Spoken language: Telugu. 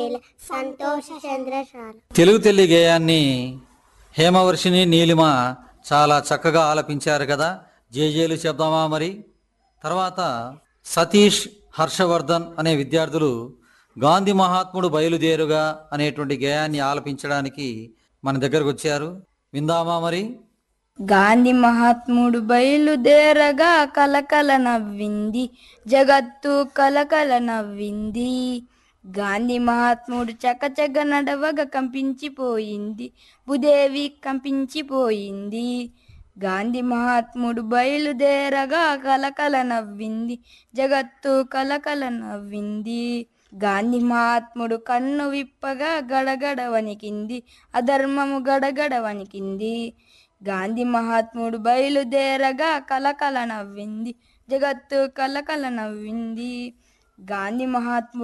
సంతోష చంద్రశాల తెలుగు తెల్లి గేయాన్ని హేమవర్షిని నీలిమ చాలా చక్కగా ఆలపించారు కదా జేజేలు చెప్దామా మరి తర్వాత సతీష్ హర్షవర్ధన్ అనే విద్యార్థులు గాంధీ మహాత్ముడు బయలుదేరుగా అనేటువంటి గేయాన్ని ఆలపించడానికి మన దగ్గరకు వచ్చారు విందామా మరి గాంధీ మహాత్ముడు బయలుదేరగా కలకల నవ్వింది జగత్తు కలకల నవ్వింది గాంధీ మహాత్ముడు చకచక నడవగా కంపించిపోయింది భూదేవి కంపించిపోయింది గాంధీ మహాత్ముడు బయలుదేరగా కలకల నవ్వింది జగత్తు కలకల నవ్వింది గాంధీ మహాత్ముడు కన్ను విప్పగా గడగడ వణికింది అధర్మము గడగడ వణికింది గాంధీ మహాత్ముడు బయలుదేరగా కలకల నవ్వింది జగత్తు కలకల నవ్వింది గాంధీ మహాత్ముడు